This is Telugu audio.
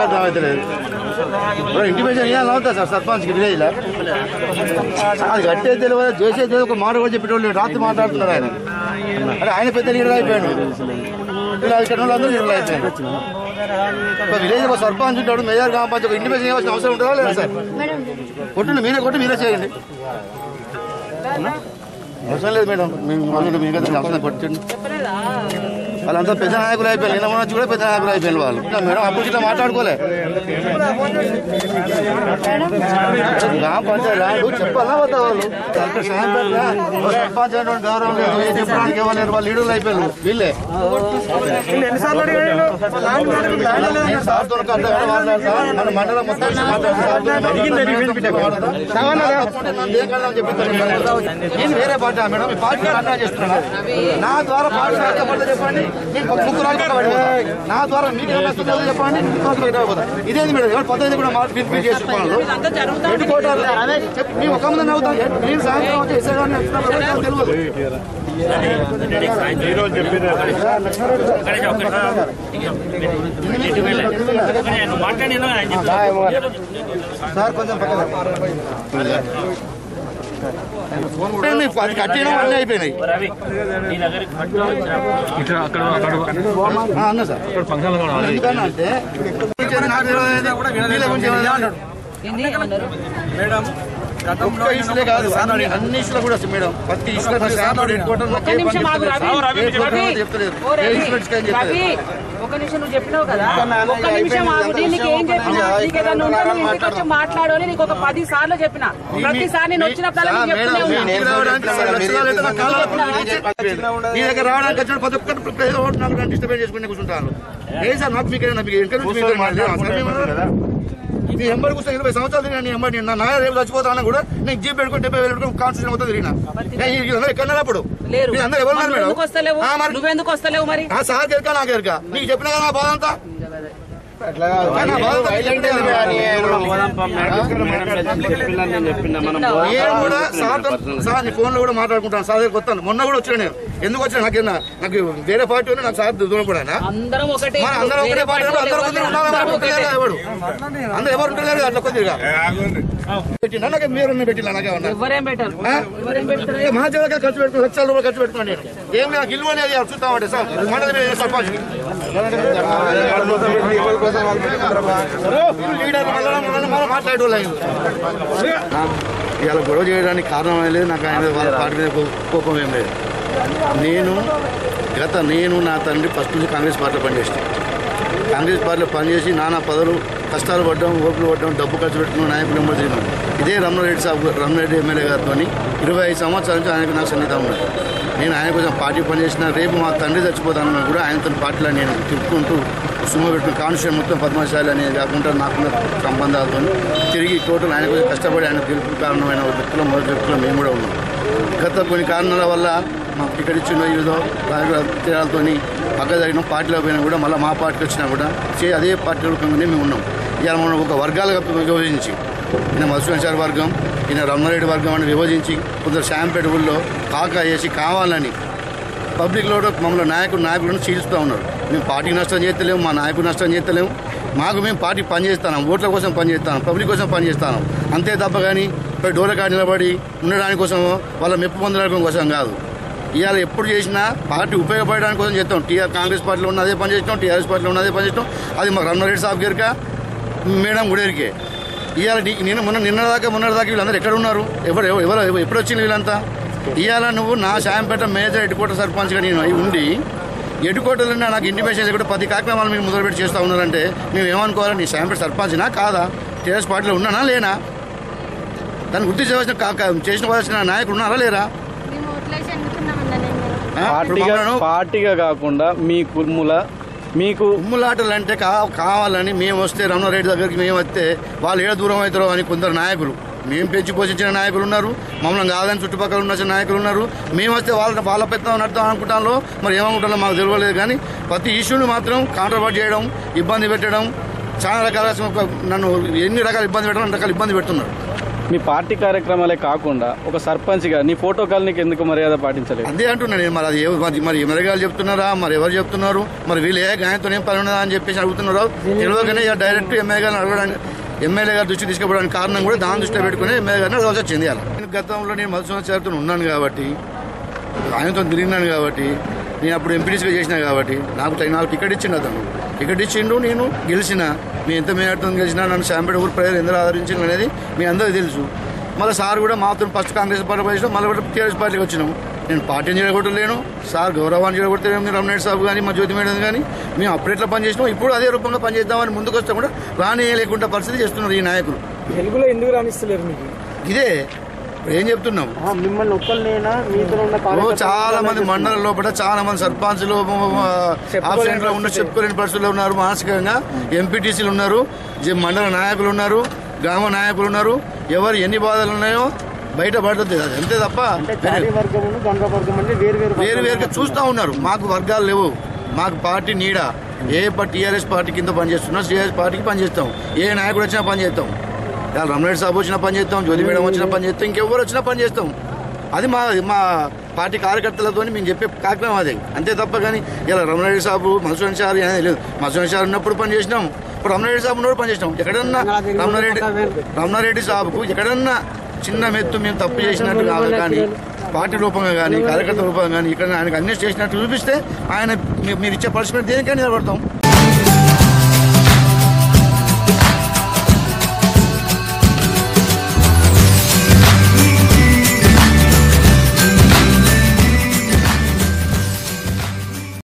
అర్థం అవుతలేదు ఇప్పుడు ఇంటిమేషన్ ఇవ్వాలి అవుతా సార్ సర్పంచ్కి విలేజ్లో అది కట్టే తెలియదు చేసే తెలియదు ఒక మాట కూడా చెప్పేటోళ్ళు లేరు. రాత్రి మాట్లాడుతున్నారు ఆయన అంటే ఆయన పెద్ద లీడర్ అయిపోయాడు ఇలా ఇక్కడ వాళ్ళు అందరూ లీడర్లు అయిపోయారు ఒక విలేజ్ ఒక సర్పంచ్ ఉంటాడు మేయర్ గ్రామ పంచాయతీ ఒక ఇంటిమేషన్ ఇవ్వాల్సిన అవసరం ఉంటుందా లేదా సార్ కొట్టండి మీరే కొట్టి మీరే చేయండి అవసరం లేదు మేడం మేము వాళ్ళు మీ దగ్గర అవసరం కొట్టండి వాళ్ళంతా పెద్ద నాయకులు అయిపోయారు నిన్న మొన్న వచ్చి కూడా పెద్ద నాయకులు అయిపోయారు వాళ్ళు ఇంకా మేడం అప్పుడు ఇట్లా మాట్లాడుకోలే గ్రామ పంచాయతీ రాడు చెప్పాలా వద్దా వాళ్ళు కలెక్టర్ సాయం పెట్టరా? ఓ సర్పంచ్ అనేటువంటి గౌరవం లేదు ఏ చెప్పడానికి ఇవ్వలేరు వాళ్ళు లీడర్లు అయిపోయారు వీళ్ళే నేను సార్తో అర్థం మాట్లాడతా మన మండలం మొత్తం విషయం మాట్లాడతా నేను వేరే పార్టీ మేడం మీ పార్టీ అన్నా చేస్తున్నా నా ద్వారా పార్టీ పడితే చెప్పండి నేను ముగ్గురు రాళ్ళు పక్కన పడిపోతా. నా ద్వారా మీకు ఏమైనా వస్తుందో చెప్పండి ముగ్గురు పక్కన పడిపోతా. ఇదేంది మేడం ఎవరు పద్ధతి కూడా మాట ఫీల్ చేసుకోవాలి పెట్టుకోవటాలు చెప్పు, మీ ఒక ముందు నవ్వుతాం నేను సాయంత్రం వచ్చి ఎస్ఐ గారిని వచ్చినప్పుడు నాకు తెలియదు సార్ కొంచెం అది కట్టిన అన్నీ అయిపోయినాయి ఇక్కడ అక్కడ అక్కడ ఆ, అన్నా సార్ ఇక్కడ ఫంక్షన్ కూడా ఉంది. ఎందుకన్నా అంటే నాకు తెలియదు, వీళ్ళ గురించి ఏమైనా అన్నాడు ఒక్క ఇష్యూలే కాదు అన్ని అన్ని ఇష్యూలు కూడా వస్తాయి మేడం ప్రతి ఇష్యూలో నా శాంపుల్ పెట్టుకోవడం నాకు ఏ పని చెప్తలేదు. ఏ ప్రోగ్రామ్ చెప్తలేదు ఏ ఇన్స్ట్రుమెంట్స్ కానీ రవి చెప్తలేదు ఒక నిమిషం నువ్వు చెప్పినావు కదా ఒక్క నిమిషం ఆగు నీకు ఏం చెప్పినా నీకు ఏదైనా ఉంటే నువ్వు ఇంటికి వచ్చి మాట్లాడు అని నీకు ఒక పది సార్లు చెప్పిన ప్రతిసారి నేను వచ్చినప్పుడల్లా సార్, నీకు మేడం, చెప్తూనే మీ ఉన్నా ఇంటికి రావడానికి అసలు లక్షణాలు అయితే నాకు కాళ్ళ నీ దగ్గర రావడానికి వచ్చిన ప్రతి ఒక్కరు ఏదో ఒకటి నాకు డిస్టర్బెన్స్ చేసుకుని కూర్చుంటాను ఏ సార్ నాకు మీకు మీకు ఇంకా నుంచి మీతో మాట్లాడాలి నీ ఎంబడి కూర్చొని ఇరవై సంవత్సరాలు తిరిగినా నీ ఎంబడి నా నాయ రేపు చచ్చిపోతాను కూడా నీకు జీప్ పెట్టుకుని డెబ్బై వేలు పెట్టుకుని కాన్స్టిట్యూషన్ మొత్తం తిరిగినా ఏ, వీళ్ళందరూ ఎక్కడ అప్పుడు లేరు వీళ్ళందరూ ఎవరు ఉన్నారు మరి మేడం ఎందుకు వస్తలేవు ఆ, మరి నువ్వెందుకు వస్తలేవు మరి ఆ సార్ ఎరక నాకు ఎరక నీకు చెప్పినా కదా నా బాధ అంతా కానీ నా బాధ అంతా నీకు చెప్పినా కదా. నేను కూడా సార్ సార్ నీ ఫోన్ లో కూడా మాట్లాడుకుంటాను సార్ దగ్గరికి వస్తాను మొన్న కూడా వచ్చాను నేను ఎందుకు వచ్చాను నాకు నాకు వేరే పార్టీ ఉంది నాకు సార్ దూరం కూడా అందరం ఒకటే మరి అందరూ ఒకటే వేరే పార్టీ అందరూ పార్టీలు కొందరు ఉండాలి అందరం మరి ఒకటే. ఒక్కరే ఎవడు అందరూ ఎవరు ఉంటారు కదా అట్లా కొద్దిగా పెట్టినా నాకు మీరు పెట్టినా నాకేమన్నా ఎవరేం పెట్టారు ఆ? ఎవరేం పెడతారు ఏ మా జీవితం ఖర్చు పెట్టుకుని లక్షల రూపాయలు ఖర్చు పెట్టుకున్నాను నేను ఏం నాకు ఇల్లు అనేది చూస్తామంటే సార్ మండలి మీద సర్పంచ్ లీడర్ మాట్లాడేవాళ్ళు ఇవాళ గొడవ చేయడానికి కారణం ఏం లేదు నాకు ఆయన వాళ్ళ పార్టీ మీద కో- కోపం ఏం లేదు నేను గత నేను నా తండ్రి ఫస్ట్ నుంచి కాంగ్రెస్ పార్టీలో పనిచేస్తాను కాంగ్రెస్ పార్టీలో పనిచేసి నానా పదవులు కష్టాలు పడ్డాం ఓట్లు పడ్డాం డబ్బు ఖర్చు పెట్టుకున్నాం నాయకులు ఎంబడి తిన్నాం ఇదే రమణారెడ్డి సాబ్ రమణారెడ్డి ఎమ్మెల్యే గారితో ఇరవై ఐదు సంవత్సరాల నుంచి ఆయనకు నాకు సన్నిహితం ఉన్నది నేను ఆయన కోసం పార్టీ పనిచేసిన రేపు మా తండ్రి చచ్చిపోతానని కూడా ఆయనతో పార్టీలో నేను తిప్పుకుంటూ సుమ పెట్టుకుని కాన్స్టిట్యూషన్ మొత్తం పద్మశాలి అనేది కాకుండా నాకున్న సంబంధాలతో తిరిగి టోటల్ ఆయన కోసం కష్టపడి ఆయన గెలుపు కారణమైన వ్యక్తులు మొదటి వ్యక్తులు మేము కూడా ఉన్నాం గత కొన్ని కారణాల వల్ల మాకు టికెట్ ఇచ్చిన ఏదో తేడాలతో పక్క జరిగిన పార్టీలో పోయినా కూడా మళ్ళీ మా పార్టీకి వచ్చినా కూడా చే అదే పార్టీ రూపంగానే మేము ఉన్నాం ఇవాళ మనం ఒక వర్గాలుగా విభజించి ఈయన మధుసూచారి వర్గం ఈయన రమణారెడ్డి వర్గం అని విభజించి కొందరు శాంపేట ఊళ్ళో కాకా వేసి కావాలని పబ్లిక్లో కూడా మమ్మల్ని నాయకుడు నాయకులను చీలుస్తూ ఉన్నారు మేము పార్టీకి నష్టం చేస్తలేము మా నాయకుడు నష్టం చేస్తలేము మాకు మేము పార్టీ పనిచేస్తాం ఓట్ల కోసం పనిచేస్తాం పబ్లిక్ కోసం పనిచేస్తాం అంతే తప్ప కానీ పోయి డోరకాడ నిలబడి ఉండడానికి కోసం వాళ్ళ మెప్పు పొందడానికి కోసం కాదు ఇవాళ ఎప్పుడు చేసినా పార్టీ ఉపయోగపడడానికి కోసం చేస్తాం టీఆర్ కాంగ్రెస్ పార్టీలో ఉన్న అదే పని చేస్తాం టీఆర్ఎస్ పార్టీలో ఉన్న అదే పని చేస్తాం అది మాకు రమణారెడ్డి సాబ్ గారిక మేడం గుడేరికే ఇవాళ నీ- నేను మొన్న నిన్న దాకా మొన్న దాకా వీళ్ళందరూ ఎక్కడ ఉన్నారు ఎవరు ఎవరు ఎవరు- ఎప్పుడు వచ్చింది వీళ్ళంతా ఇవాళ నువ్వు నా శాంపేట మేజర్ ఎడ్డుకోట సర్పంచ్గా నేను అయి ఉండి ఎడ్డుకోటలో నాకు ఇంటిమేషన్ కూడా పది కార్యక్రమాలు మీరు మొదలుపెట్టి చేస్తూ ఉన్నారంటే మేము ఏమనుకోవాలి నీ శాంపేట సర్పంచ్నా కాదా టీఆర్ఎస్ పార్టీలో ఉన్నానా లేనా దాన్ని గుర్తించవలసిన కా- కా- చేసిన వలసిన నాయకులు ఉన్నారా లేరా మేము ఓట్లేసి ఎన్నుకున్నామన్నా నేను ఆ? ఇప్పుడు పార్టీగా మమ్మల్ని పార్టీగా కాకుండా మీ కుర్ముల మీకు ఉమ్ములాటలు అంటే కా కావాలని మేము వస్తే రమణారెడ్డి దగ్గరికి మేము వస్తే వాళ్ళు ఏడ దూరం అవుతారో అని కొందరు నాయకులు మేము పెంచి పోషించిన నాయకులు ఉన్నారు మమ్మల్ని కాదని చుట్టుపక్కల ఉన్న నాయకులు ఉన్నారు మేము వస్తే వాళ్ళ వాళ్ళ పెద్ద నడుతాం అనుకుంటాలో మరి ఏమనుకుంటాలో మాకు తెలియలేదు కానీ ప్రతి ఇష్యూని మాత్రం కాంట్రవర్ట్ చేయడం ఇబ్బంది పెట్టడం చాలా రకాల ఒక- నన్ను ఎన్ని రకాల ఇబ్బంది పెట్టడం అన్ని రకాల ఇబ్బంది పెడుతున్నారు మీ పార్టీ కార్యక్రమాలే కాకుండా ఒక సర్పంచ్గా నీ ఫోటో కాల్ నీకు ఎందుకు మర్యాద పాటించలేదు అదే అంటున్నా నేను మరి అది ఏ- మరి మరి ఎమ్మెల్యేగారు చెప్తున్నారా మరి ఎవరు చెప్తున్నారు మరి వీళ్ళు ఏ గాయంతో ఏం పని ఉన్నదా అని చెప్పేసి అడుగుతున్నారు తెలియగానే ఇక డైరెక్ట్ ఎమ్మెల్యే గారిని అడగడానికి ఎమ్మెల్యే గారి దృష్టి తీసుకుపోవడానికి కారణం కూడా దాని దృష్టిలో పెట్టుకుని ఎమ్మెల్యే గారిని అడగాల్సి వచ్చింది అలా నేను గతంలో నేను మధుసూదన్ చారితో ఉన్నాను కాబట్టి ఆయనతో తిరిగినాను కాబట్టి నేను అప్పుడు ఎంపీడీసీగా చేసిన కాబట్టి నాకు తగిన నాలుగు టికెట్ ఇచ్చిండు అతను టికెట్ ఇచ్చిండు నేను గెలిచిన మీ ఎంత మేరతో గెలిచినా నన్ను శాంపేట ఊరు ప్రజలు ఎందుకు ఆదరించిండు అనేది మీ అందరికీ తెలుసు మళ్ళీ సార్ కూడా మాతో ఫస్ట్ కాంగ్రెస్ పార్టీ పనిచేసినాం మళ్ళీ కూడా టీఆర్ఎస్ పార్టీకి వచ్చినాం నేను పార్టీని చేయకూడలేను సార్ గౌరవాన్ని చేయకూడలేము రమణేష్ సాబ్ కానీ మా జ్యోతి మేడం కానీ మేము అప్పుడెట్లా పనిచేసినాం ఇప్పుడు అదే రూపంగా పనిచేద్దామని ముందుకు వస్తే కూడా రాని లేకుండా పరిస్థితి చేస్తున్నారు ఈ నాయకులు తెలుగులో ఎందుకు రాణిస్తలేరు మీకు ఇదే ఇప్పుడు ఏం చెప్తున్నాం ఆ, మిమ్మల్ని ఒక్కరినైనా మీతో ఉన్న ఓ కార్యకర్తలు చాలా మంది మండలం లోపల చాలా మంది సర్పంచ్లు ఆబ్సెంట్ లో ఉన్న చెప్పుకోలేని పరిస్థితుల్లో ఉన్నారు మానసికంగా ఎంపీటీసీలు ఉన్నారు జ- మండల నాయకులు ఉన్నారు గ్రామ నాయకులు ఉన్నారు ఎవరు ఎన్ని బాధలు ఉన్నాయో బయట పడుతుంది అది అంతే తప్ప అంటే చారీ వర్గం గంగ వర్గం అంటే వేరు వేరు వేరు వేరుగా చూస్తూ ఉన్నారు మాకు వర్గాలు లేవు మాకు పార్టీ నీడ ఏ టీఆర్ఎస్ పార్టీ కింద పనిచేస్తున్నా టీఆర్ఎస్ పార్టీకి పనిచేస్తాం ఏ నాయకుడు వచ్చినా పనిచేస్తాం ఇలా రమణరెడ్డి సాబు వచ్చినా పనిచేస్తాం జ్యోతి మేడం వచ్చినా పనిచేస్తాం ఇంకెవ్వరు వచ్చినా పనిచేస్తాం అది మా మా పార్టీ కార్యకర్తలతో మేము చెప్పే కార్యక్రమం అదే అంతే తప్ప కానీ ఇలా రమణరెడ్డి సాబు మధుసూదన్ సార్ అనేది లేదు మధుసూదన్ సార్ ఉన్నప్పుడు పనిచేసినాం ఇప్పుడు రమణరెడ్డి సాబు ఉన్నప్పుడు పనిచేసినాం ఎక్కడన్నా రమణారెడ్డి రమణారెడ్డి సాబుకు ఎక్కడన్నా చిన్న మెత్తు మేము తప్పు చేసినట్టు కాదు కానీ పార్టీ రూపంగా కానీ కార్యకర్త రూపంగా కానీ ఇక్కడ ఆయనకు అన్ని చేసినట్టు చూపిస్తే ఆయన మీ- మీరు ఇచ్చే పనిష్మెంట్ దేనికైనా నిలబడతాం